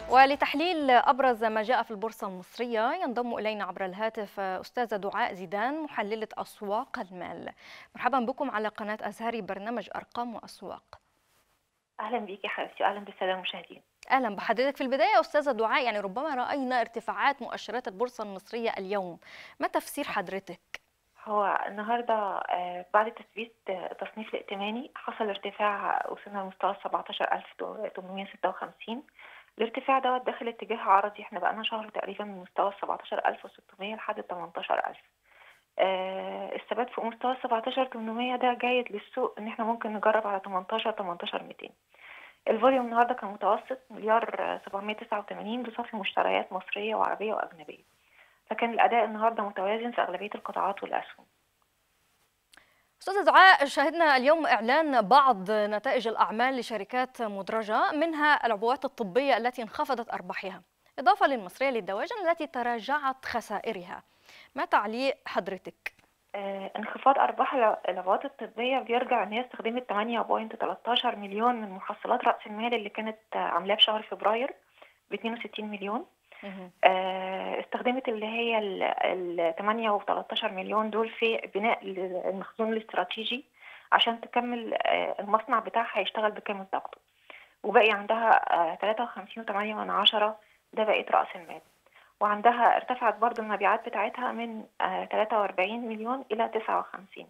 ولتحليل أبرز ما جاء في البورصة المصرية ينضم إلينا عبر الهاتف أستاذة دعاء زيدان محللة أسواق المال مرحبا بكم على قناة أزهري برنامج أرقام وأسواق اهلا بيكي يا حبيبتي واهلا بالساده المشاهدين أهلا بحضرتك في البداية أستاذة دعاء يعني ربما رأينا ارتفاعات مؤشرات البورصة المصرية اليوم ما تفسير حضرتك؟ هو النهارده آه، بعد تثبيت آه، التصنيف الائتماني حصل ارتفاع وصلنا لمستوى 17856 الارتفاع دوت داخل اتجاه عرضي احنا بقالنا شهر تقريبا من مستوى 17600 لحد 18000 آه، الثبات فوق مستوى 17800 ده جيد للسوق ان احنا ممكن نجرب على 18 18200 الفوليوم النهارده كان متوسط مليار آه، 789 بصافي مشتريات مصريه وعربيه واجنبيه فكان الاداء النهارده متوازن في اغلبيه القطاعات والاسهم أستاذة دعاء شهدنا اليوم إعلان بعض نتائج الأعمال لشركات مدرجة منها العبوات الطبية التي انخفضت أرباحها إضافة للمصرية للدواجن التي تراجعت خسائرها ما تعليق حضرتك؟ آه، انخفاض ارباح الع- العبوات الطبيه بيرجع ان هي استخدمت 8.13 مليون من محصلات راس المال اللي كانت آه، عاملاه في شهر فبراير ب 62 مليون مهم. آه، استخدمت اللي هي ال 8 و13 مليون دول في بناء المخزون الاستراتيجي عشان تكمل آه، المصنع بتاعها يشتغل بكامل طاقته وباقي عندها 53.8 من عشرة ده بقية رأس المال وعندها ارتفعت برضو المبيعات بتاعتها من آه، 43 مليون إلى 59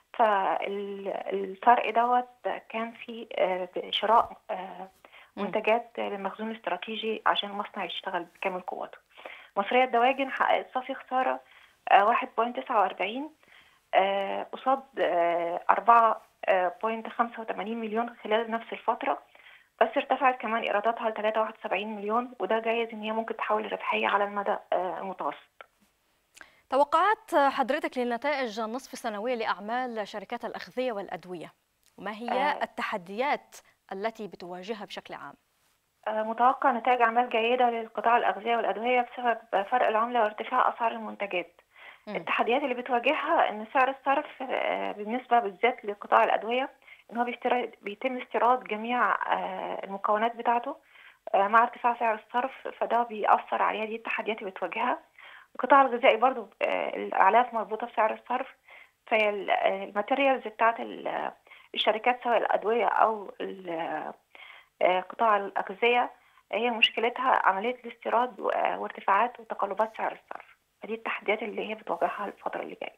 فالفرق دوت كان في آه، شراء آه، مم. منتجات للمخزون الاستراتيجي عشان المصنع يشتغل بكامل قوته مصرية الدواجن حققت صافي خسارة آه، 1.49 آه، قصاد آه، 4.85 مليون خلال نفس الفترة بس ارتفعت كمان إيراداتها ل 73 مليون وده جايز إن هي ممكن تحول لربحية على المدى آه، المتوسط توقعات حضرتك للنتائج النصف السنوية لأعمال شركات الأغذية والأدوية وما هي آه. التحديات التي بتواجهها بشكل عام؟ آه، متوقع نتائج أعمال جيدة للقطاع الأغذية والأدوية بسبب فرق العملة وارتفاع أسعار المنتجات مم. التحديات اللي بتواجهها ان سعر الصرف آه، بالنسبه بالذات لقطاع الادويه ان هو بيسترد بيتم استيراد جميع آه، المكونات بتاعته آه، مع ارتفاع سعر الصرف فده بيأثر عليها دي التحديات اللي بتواجهها القطاع الغذائي برضو آه، الاعلاف مربوطه بسعر الصرف فهي ال- آه، الماتيريالز بتاعت ال- الشركات سواء الادويه او ال- آه، قطاع الاغذيه هي مشكلتها عمليه الاستيراد و- آه، وارتفاعات وتقلبات سعر الصرف فدي التحديات اللي هي بتواجهها الفترة اللي جاية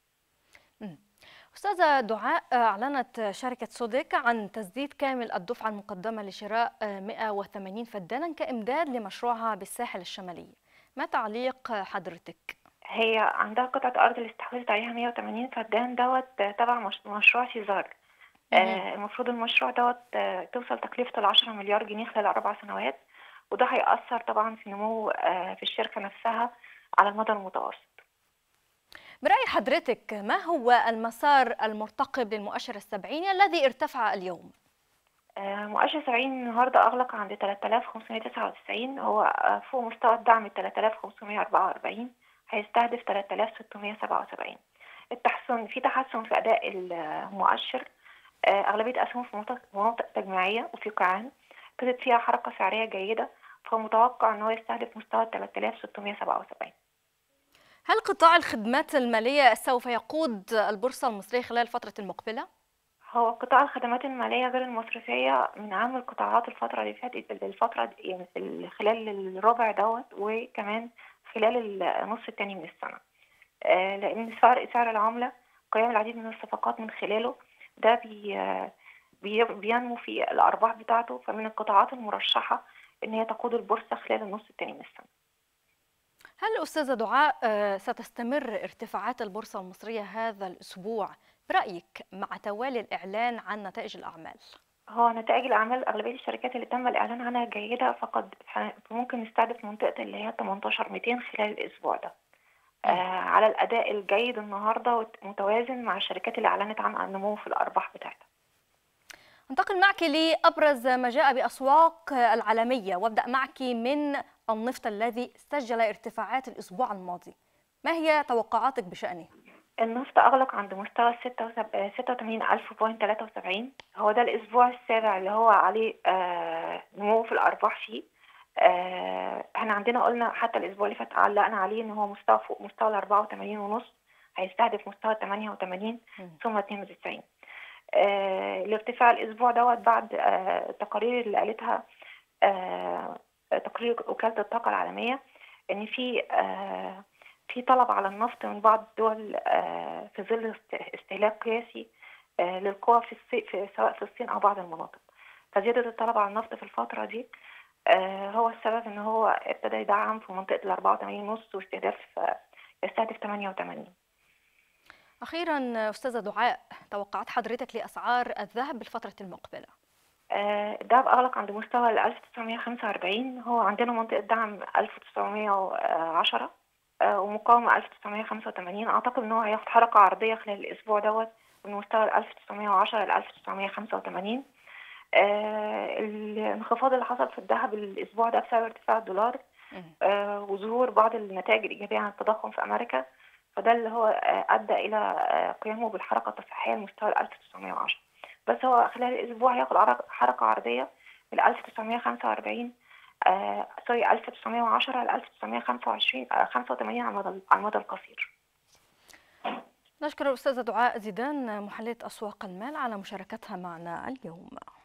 أستاذة دعاء أعلنت شركة سوديك عن تسديد كامل الدفعة المقدمة لشراء 180 فدانا كإمداد لمشروعها بالساحل الشمالي ما تعليق حضرتك؟ هي عندها قطعة أرض اللي استحوذت عليها 180 فدان دوت آه، تبع مش- مشروع سيزار مهم. آه، المفروض المشروع دوت آه، توصل تكلفته ل 10 مليار جنيه خلال أربع سنوات وده هيأثر طبعا في نمو آه، في الشركة نفسها على المدى المتوسط برأي حضرتك ما هو المسار المرتقب للمؤشر السبعيني الذي ارتفع اليوم؟ آه، مؤشر 70 النهارده أغلق عند 3599 هو آه، فوق مستوى الدعم ال 3544 هيستهدف 3677 التحسن في تحسن في أداء المؤشر آه، أغلبية أسهم في مناطق مناطق تجميعية وفي قاعان ابتدت فيها حركة سعرية جيدة فمتوقع إن هو يستهدف مستوى 3677 هل قطاع الخدمات المالية سوف يقود البورصة المصرية خلال الفترة المقبلة؟ هو قطاع الخدمات المالية غير المصرفية من أهم القطاعات الفترة اللي فاتت الفترة دي- يعني ال- خلال الربع دوت وكمان خلال النص التاني من السنة آه، لأن فرق سعر العملة قيام العديد من الصفقات من خلاله ده بي آه، بي- بينمو في الأرباح بتاعته فمن القطاعات المرشحة إن هي تقود البورصة خلال النص التاني من السنة هل أستاذة دعاء آه، ستستمر ارتفاعات البورصة المصرية هذا الأسبوع برأيك مع توالي الإعلان عن نتائج الأعمال؟ هو نتائج الأعمال أغلبية الشركات اللي تم الإعلان عنها جيدة فقد ح- ممكن نستهدف منطقة اللي هي 18 200 خلال الأسبوع ده آه على الأداء الجيد النهاردة وت- متوازن مع الشركات اللي أعلنت عن النمو في الأرباح بتاعتها انتقل معك لأبرز ما جاء بأسواق العالمية وابدأ معك من النفط الذي سجل ارتفاعات الأسبوع الماضي ما هي توقعاتك بشأنه؟ النفط أغلق عند مستوى 86,000.73 هو ده الأسبوع السابع اللي هو عليه آه، نمو في الأرباح فيه آه، احنا عندنا قلنا حتى الاسبوع اللي فات علقنا عليه ان هو مستوى فوق مستوى ال 84 ونص هيستهدف مستوى 88 مم. ثم 92 آه، الارتفاع الاسبوع دوت بعد آه، التقارير اللي قالتها آه، تقرير وكالة الطاقة العالمية ان في آه، في طلب على النفط من بعض الدول آه، في ظل است- استهلاك قياسي آه، للقوى في الصي- في سواء في الصين او بعض المناطق فزيادة الطلب على النفط في الفترة دي آه، هو السبب ان هو ابتدى يدعم في منطقة ال 84 ونص واستهداف آه، يستهدف 88 أخيرا أستاذة دعاء توقعات حضرتك لأسعار الذهب بالفترة المقبلة آه، الدهب أغلق عند مستوى ال 1945 هو عندنا منطقة دعم 1910 آه، ومقاومة 1985 أعتقد إن هو هياخد حركة عرضية خلال الأسبوع دوت من مستوى ال 1910 ل 1985 آه، الانخفاض اللي حصل في الذهب الأسبوع ده بسبب ارتفاع الدولار مم. آه، وظهور بعض النتائج الإيجابية عن التضخم في أمريكا فده اللي هو آه، أدى إلى آه، قيامه بالحركة التصحيحية لمستوى ال 1910 بس هو خلال الأسبوع هياخد عرق- حركة عرضية من 1945 آه سوري 1910 ل 1925 آه 85 على المدى على المدى القصير نشكر الأستاذة دعاء زيدان محللة أسواق المال على مشاركتها معنا اليوم